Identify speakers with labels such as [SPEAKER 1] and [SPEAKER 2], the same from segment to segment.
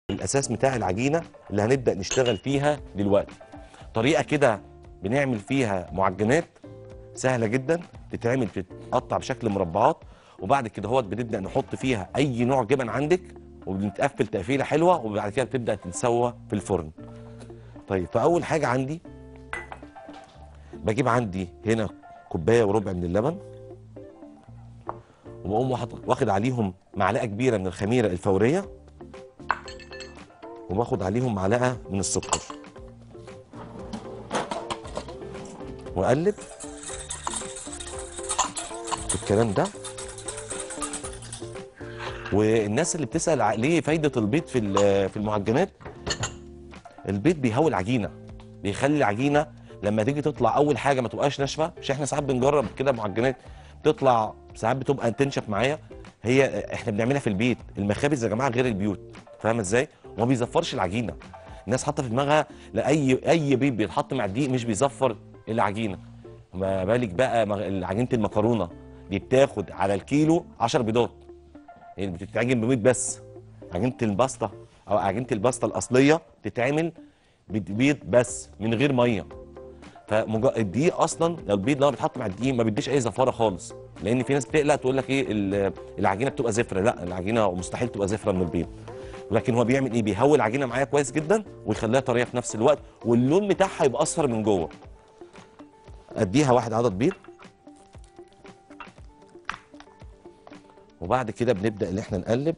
[SPEAKER 1] الاساس بتاع العجينه اللي هنبدا نشتغل فيها دلوقتي طريقه كده بنعمل فيها معجنات سهله جدا تتعمل تتقطع بشكل مربعات وبعد كده هوت بنبدا نحط فيها اي نوع جبن عندك وبنتقفل تقفيله حلوه وبعد كده بتبدا تتسوى في الفرن طيب فاول حاجه عندي بجيب عندي هنا كوبايه وربع من اللبن وبقوم واخد- واخد عليهم معلقه كبيره من الخميره الفوريه وباخد عليهم معلقه من السكر واقلب الكلام ده والناس اللي بتسال ع- ليه فايده البيض في ال- في المعجنات البيض بيهوي العجينه بيخلي العجينه لما تيجي تطلع اول حاجه ما تبقاش ناشفه مش احنا ساعات بنجرب كده معجنات تطلع ساعات بتبقى تنشف معايا هي احنا بنعملها في البيت المخابز يا جماعه غير البيوت فاهمه ازاي وما بيزفرش العجينه الناس حاطه في دماغها لا اي اي بيض بيتحط مع الدقيق مش بيزفر العجينه ما بالك بقى مغ- عجينه المكرونه دي بتاخد على الكيلو 10 بيضات يعني بتتعجن ببيض بس عجينه الباستا او عجينه الباستا الاصليه تتعمل ببيض بس من غير ميه فالدقيق اصلا لو البيض لما بيتحط مع الدقيق ما بيديش اي زفاره خالص لان في ناس بتقلق تقول لك ايه ال- العجينه بتبقى زفره لا العجينه مستحيل تبقى زفره من البيض لكن هو بيعمل ايه بيهوي العجينه معايا كويس جدا ويخليها طريه في نفس الوقت واللون بتاعها يبقى اصفر من جوه اديها واحد عدد بيض وبعد كده بنبدا ان احنا نقلب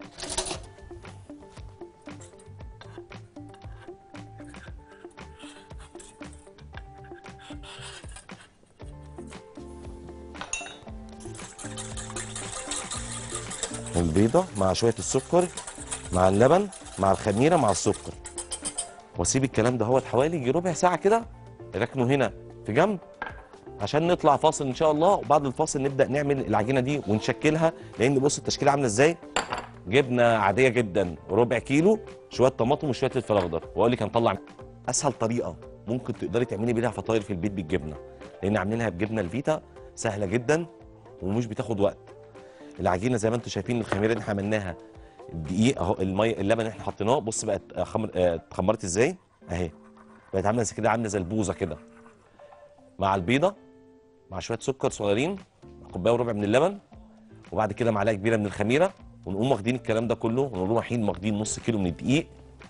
[SPEAKER 1] البيضة مع شوية السكر مع اللبن مع الخميرة مع السكر واسيب الكلام ده هو حوالي يجي ربع ساعة كده ركنه هنا في جنب عشان نطلع فاصل ان شاء الله وبعد الفاصل نبدا نعمل العجينه دي ونشكلها لان بص التشكيله عامله ازاي جبنه عاديه جدا ربع كيلو شويه طماطم وشويه فلفل اخضر واقول لك هنطلع اسهل طريقه ممكن تقدري تعملي بيها فطاير في البيت بالجبنه لان عاملينها بجبنه الفيتا سهله جدا ومش بتاخد وقت العجينه زي ما انتم شايفين الخميره اللي احنا عملناها الدقيق اهو الميه اللبن اللي احنا حطيناه بص بقت آه، خمر آه، اتخمرت ازاي اهي بقت عامله زي كده عامله زي البوظه كده مع البيضه مع شويه سكر صغيرين كوبايه وربع من اللبن وبعد كده معلقه كبيره من الخميره ونقوم واخدين الكلام ده كله ونقوم رايحين واخدين نص كيلو من الدقيق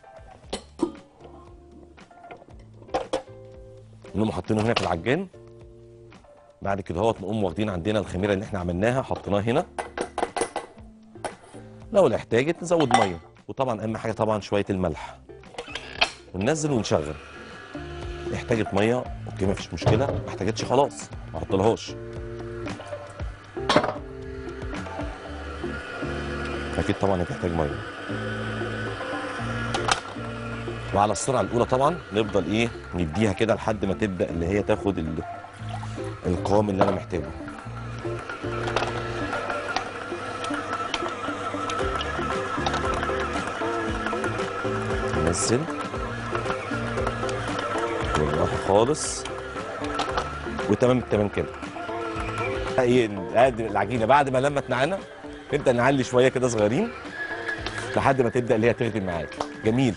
[SPEAKER 1] نقوم حاطينه هنا في العجان بعد كده اهوت نقوم واخدين عندنا الخميره اللي احنا عملناها حطيناها هنا لو احتاجت نزود ميه وطبعا اهم حاجه طبعا شويه الملح وننزل ونشغل احتاجت ميه اوكي مفيش مشكله ما احتاجتش خلاص ما احطلهاش اكيد طبعا هتحتاج ميه وعلى السرعه الاولى طبعا نفضل ايه نديها كده لحد ما تبدا اللي هي تاخد ال- القوام اللي انا محتاجه ننزل بالراحه خالص وتمام التمام كده ايه نقدم العجينه بعد ما لمت معانا نبدا نعلي شويه كده صغيرين لحد ما تبدا اللي هي تخدم معاك جميل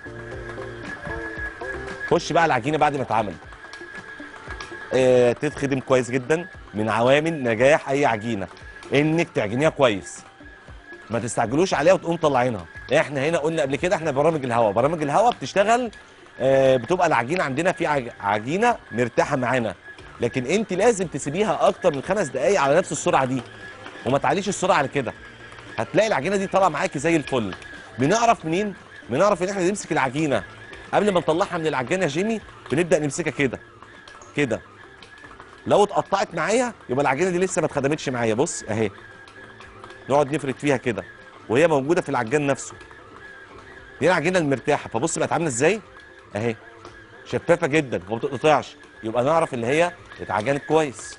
[SPEAKER 1] خش بقى العجينه بعد ما اتعملت آه تتخدم كويس جدا من عوامل نجاح اي عجينه انك تعجنيها كويس ما تستعجلوش عليها وتقوم طلعينها احنا هنا قلنا قبل كده احنا برامج الهواء برامج الهواء بتشتغل آه بتبقى العجينه عندنا في عج- عجينه مرتاحه معانا لكن انت لازم تسيبيها اكتر من خمس دقائق على نفس السرعه دي وما تعليش السرعه على كده هتلاقي العجينه دي طالعه معاكي زي الفل بنعرف منين بنعرف ان احنا نمسك العجينه قبل ما نطلعها من العجانه يا جيمي بنبدا نمسكها كده كده لو اتقطعت معايا يبقى العجينه دي لسه ما اتخدمتش معايا بص اهي نقعد نفرد فيها كده وهي موجوده في العجان نفسه دي العجينه المرتاحه فبص بقت عامله ازاي اهي شفافه جدا وما بتقطعش يبقى نعرف اللي هي اتعجنت كويس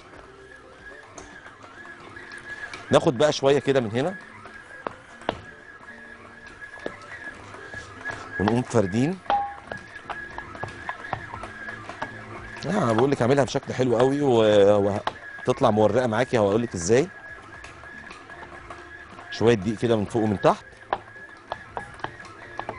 [SPEAKER 1] ناخد بقى شويه كده من هنا ونقوم فاردين انا بقول لك اعملها بشكل حلو قوي و- وهتطلع مورقه معاكي هقول لك ازاي شويه دقيق كده من فوق ومن تحت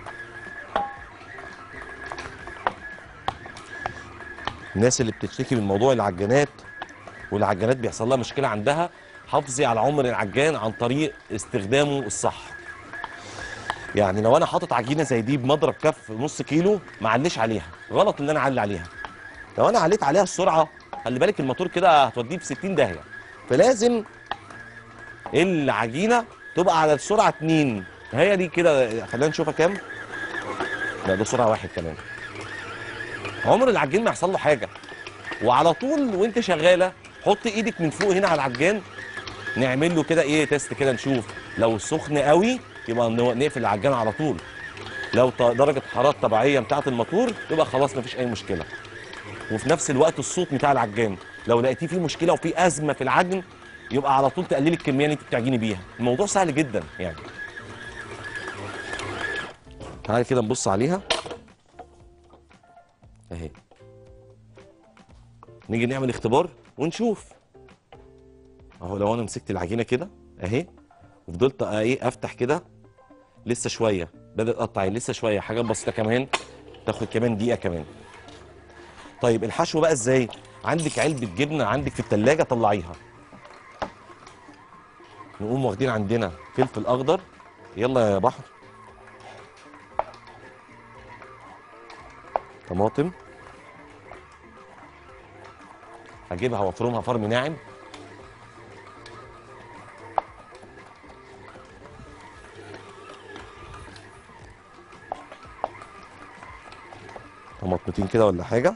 [SPEAKER 1] الناس اللي بتشتكي من موضوع العجانات والعجانات بيحصل لها مشكله عندها حافظي على عمر العجان عن طريق استخدامه الصح يعني لو انا حاطط عجينه زي دي بمضرب كف نص كيلو ما عليش عليها غلط ان انا اعلي عليها لو انا عليت عليها السرعه خلي بالك الموتور كده هتوديه في 60 داهيه فلازم العجينه تبقى على السرعه 2 هي دي كده خلينا نشوفها كام لا ده سرعه واحد كمان عمر العجين ما يحصل له حاجه وعلى طول وانت شغاله حط ايدك من فوق هنا على العجان نعمل له كده ايه تيست كده نشوف لو سخن قوي يبقى نو- نقفل العجان على طول لو ط- درجه حراره طبيعيه بتاعه الموتور يبقى خلاص مفيش اي مشكله وفي نفس الوقت الصوت بتاع العجان لو لقيتيه فيه مشكله وفي ازمه في العجن يبقى على طول تقللي الكميه اللي انت بتعجني بيها الموضوع سهل جدا يعني تعالى كده نبص عليها اهي نيجي نعمل اختبار ونشوف اهو لو انا مسكت العجينه كده اهي وفضلت ايه افتح كده لسه شويه بدات اقطع لسه شويه حاجات بسيطه كمان تاخد كمان دقيقه كمان طيب الحشو بقى ازاي عندك علبه جبنه عندك في التلاجة طلعيها نقوم واخدين عندنا فلفل اخضر يلا يا بحر طماطم هجيبها وافرمها فرم ناعم طماطمتين كده ولا حاجه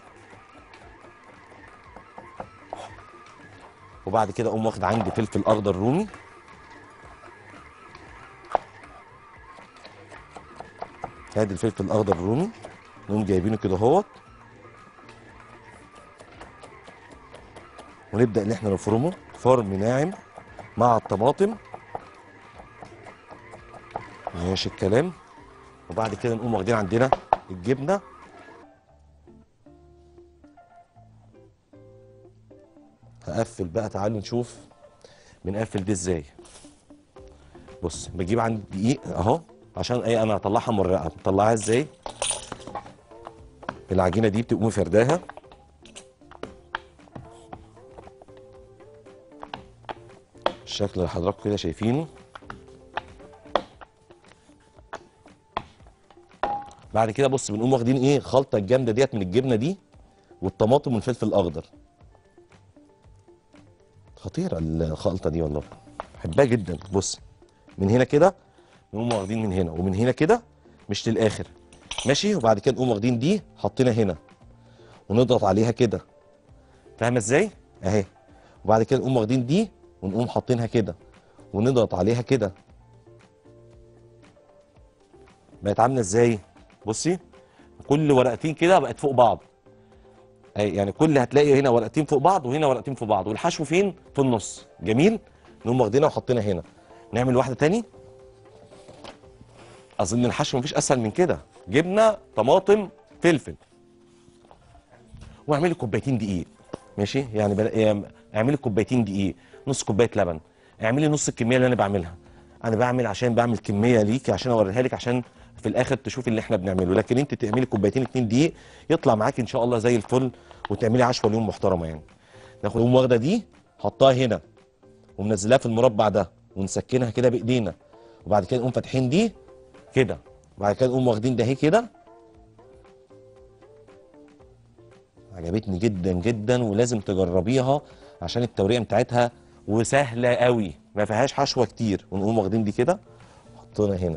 [SPEAKER 1] وبعد كده اقوم واخد عندي فلفل اخضر رومي ادي الفلفل الاخضر الرومي نقوم جايبينه كده اهوت ونبدا ان احنا نفرمه فرم ناعم مع الطماطم ماشي الكلام وبعد كده نقوم واخدين عندنا الجبنه هقفل بقى تعالوا نشوف بنقفل دي ازاي بص بجيب عندي دقيق اهو عشان ايه انا هطلعها مرقه بطلعها ازاي العجينه دي بتقومي فرداها الشكل اللي حضراتكم كده شايفينه بعد كده بص بنقوم واخدين ايه الخلطه الجامده ديت من الجبنه دي والطماطم والفلفل الاخضر خطيره الخلطه دي والله بحبها جدا بص من هنا كده نقوم واخدين من هنا ومن هنا كده مش للاخر ماشي وبعد كده نقوم واخدين دي حاطينها هنا ونضغط عليها كده فاهمه ازاي اهي وبعد كده نقوم واخدين دي ونقوم حاطينها كده ونضغط عليها كده بقت عامله ازاي بصي كل ورقتين كده بقت فوق بعض أي يعني كل هتلاقي هنا ورقتين فوق بعض وهنا ورقتين فوق بعض والحشو فين في النص جميل نقوم واخدينها وحاطينها هنا نعمل واحده تاني اظن الحشو مفيش اسهل من كده جبنه طماطم فلفل واعملي كوبايتين دقيق ماشي يعني بل... يعني اعملي كوبايتين دقيق نص كوبايه لبن اعملي نص الكميه اللي انا بعملها انا بعمل عشان بعمل كميه ليكي عشان اوريها لك عشان في الاخر تشوفي اللي احنا بنعمله لكن انت تعملي كوبايتين اتنين دقيق يطلع معاك ان شاء الله زي الفل وتعملي عشوه اليوم محترمه يعني ناخد نقوم واخده دي حطها هنا ومنزلاها في المربع ده ونسكنها كده بايدينا وبعد كده نقوم فاتحين دي كده وبعد كده نقوم واخدين ده اهي كده عجبتني جدا جدا ولازم تجربيها عشان التوريقه بتاعتها وسهله قوي ما فيهاش حشوه كتير ونقوم واخدين دي كده حطينا هنا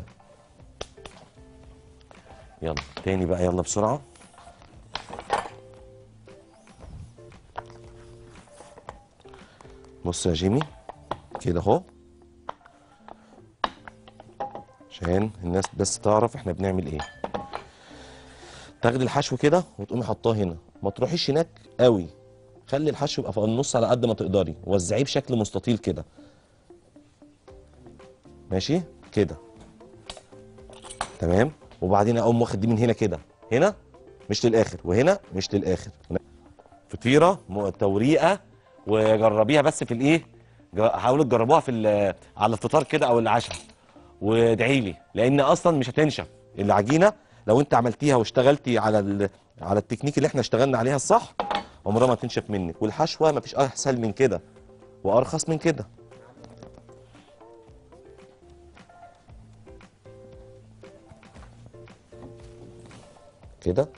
[SPEAKER 1] يلا تاني بقى يلا بسرعه بص يا جيمي كده اهو عشان الناس بس تعرف احنا بنعمل ايه تاخدي الحشو كده وتقومي حطاه هنا ما تروحيش هناك قوي خلي الحشو يبقى في النص على قد ما تقدري وزعيه بشكل مستطيل كده ماشي كده تمام وبعدين اقوم واخد دي من هنا كده هنا مش للاخر وهنا مش للاخر فطيره م- توريقه وجربيها بس في الايه جا- حاولوا تجربوها في ال- على الفطار كده او العشاء وادعي لي لان اصلا مش هتنشف العجينه لو انت عملتيها واشتغلتي على ال... على التكنيك اللي احنا اشتغلنا عليها الصح عمرها ما تنشف منك والحشوه مفيش اسهل من كده وارخص من كده كده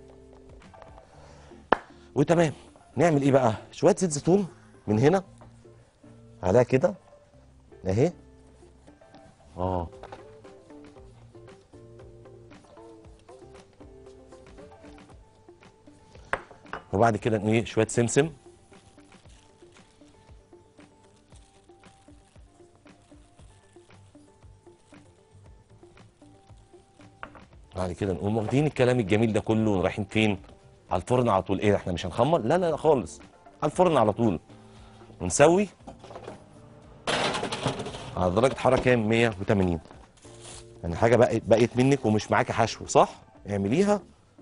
[SPEAKER 1] وتمام نعمل ايه بقى شويه زيت زيتون من هنا عليها كده اهي اه وبعد كده ايه شويه سمسم بعد كده نقوم واخدين الكلام الجميل ده كله ورايحين فين على الفرن على طول ايه احنا مش هنخمر لا لا لا خالص على الفرن على طول ونسوي على درجه حراره كام 180 يعني حاجه بقت بقت منك ومش معاكي حشو صح اعمليها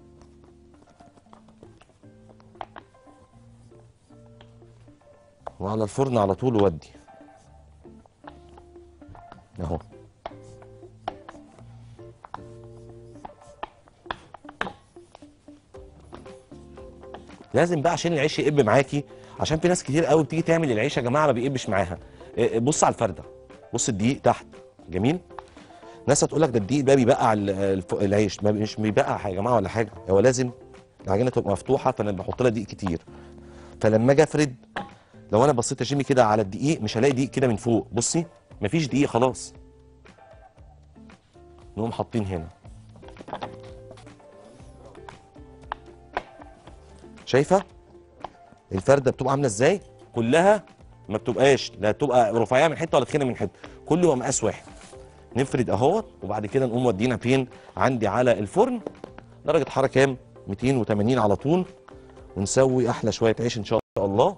[SPEAKER 1] وعلى الفرن على طول ودي اهو لازم بقى عشان العيش يقب معاكي عشان في ناس كتير قوي بتيجي تعمل العيش يا جماعه ما بيقبش معاها إيه، بص على الفرده بص الدقيق تحت جميل ناس هتقول لك ده الدقيق ده بيبقع ال- الف- العيش ما مش بيبقع يا جماعه ولا حاجه هو لازم العجينه تبقى مفتوحه فانا بحط لها دقيق كتير فلما اجي افرد لو انا بصيت يا جيمي كده على الدقيق مش هلاقي دقيق كده من فوق بصي مفيش دقيق خلاص نقوم حاطين هنا شايفه الفرده بتبقى عامله ازاي كلها ما بتبقاش لا تبقى رفيعه من حته ولا تخينه من حته كله يبقى مقاس واحد نفرد اهوت وبعد كده نقوم ودينا فين عندي على الفرن درجه حراره كام 280 على طول ونسوي احلى شويه عيش ان شاء الله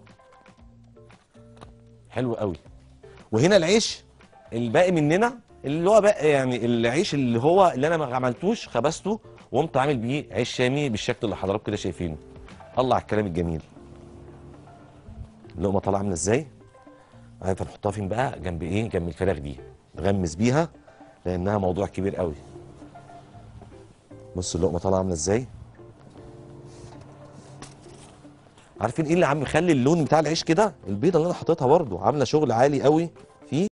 [SPEAKER 1] حلو قوي وهنا العيش الباقي مننا اللي هو بقى يعني العيش اللي هو اللي انا ما عملتوش خبزته وقمت عامل بيه عيش شامي بالشكل اللي حضراتكم كده شايفينه الله على الكلام الجميل اللقمه طالعه عامله ازاي عارف هنحطها فين بقى جنب ايه جنب الفراخ دي نغمس بيها لانها موضوع كبير قوي بص اللقمه طالعه عامله ازاي عارفين ايه اللي عم مخلي اللون بتاع العيش كده البيضه اللي انا حاططها برضو عامله شغل عالي قوي فيه